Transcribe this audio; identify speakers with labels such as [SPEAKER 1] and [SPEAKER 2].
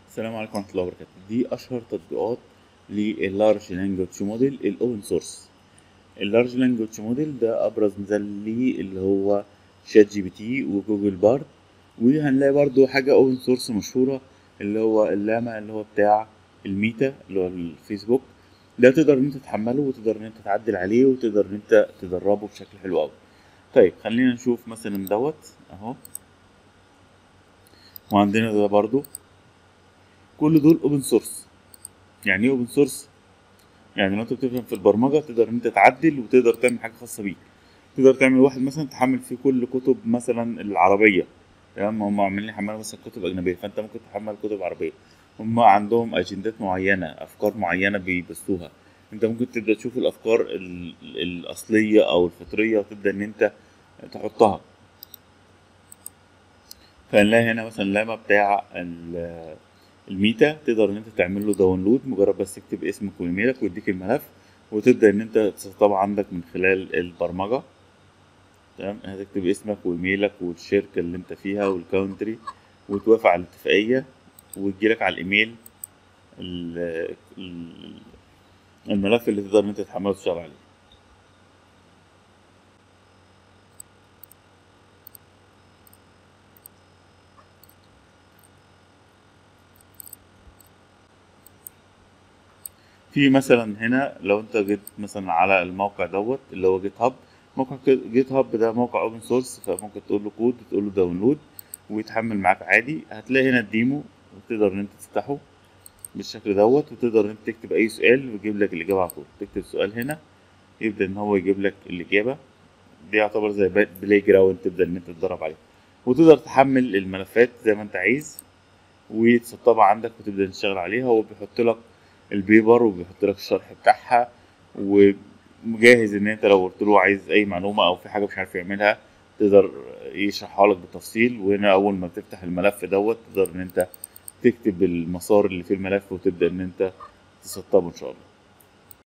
[SPEAKER 1] السلام عليكم ورحمة الله وبركاته دي أشهر تطبيقات لللارج لانجوج موديل الأوبن سورس اللارج لانجوج موديل ده أبرز مثال ليه اللي هو شات جي بي تي وجوجل بارد وهنلاقي برضو حاجة أوبن سورس مشهورة اللي هو اللاما اللي هو بتاع الميتا اللي هو الفيسبوك ده تقدر ان انت تحمله وتقدر ان انت تعدل عليه وتقدر ان انت تدربه بشكل حلو قوي طيب خلينا نشوف مثلا دوت اهو وعندنا ده برضو كل دول اوبن سورس يعني ايه اوبن سورس يعني لو انت بتفهم في البرمجه تقدر ان انت تعدل وتقدر تعمل حاجه خاصه بيك تقدر تعمل واحد مثلا تحمل فيه كل كتب مثلا العربيه تمام هم عاملين يحملوا مثلا كتب اجنبيه فانت ممكن تحمل كتب عربيه هم عندهم اجندات معينه افكار معينه بيبثوها انت ممكن تبدا تشوف الافكار ال- الاصليه او الفطريه وتبدا ان انت تحطها فنلاقي هنا مثلا لما بتاع ال- الميتا تقدر ان انت تعمل له داونلود مجرد بس تكتب اسمك وايميلك ويديك الملف وتبدا ان انت تسطبه عندك من خلال البرمجه تمام هتكتب اسمك وايميلك والشركه اللي انت فيها والكاونتري وتوافق على الاتفاقيه وتجيلك على الايميل ال- ال- الملف اللي تقدر ان انت تحمله وتشتغل عليه في مثلا هنا لو انت جيت مثلا على الموقع دوت اللي هو جيت هاب موقع جيت هاب ده موقع اوبن سورس فممكن تقول له كود تقول له داونلود ويتحمل معاك عادي هتلاقي هنا الديمو وتقدر ان انت تفتحه بالشكل دوت وتقدر ان انت تكتب اي سؤال ويجيب لك الاجابه على طول تكتب سؤال هنا يبدا ان هو يجيب لك الاجابه دي يعتبر زي بلاي جراوند تبدا ان انت تتدرب عليه وتقدر تحمل الملفات زي ما انت عايز وتسطبها عندك وتبدا تشتغل عليها هو بيحط لك البيبر وبيحط لك الشرح بتاعها ومجهز ان انت لو قلت له عايز اي معلومه او في حاجه مش عارف يعملها تقدر يشرحها لك بالتفصيل وهنا اول ما تفتح الملف دوت تقدر ان انت تكتب المسار اللي في الملف وتبدا ان انت تسطبه ان شاء الله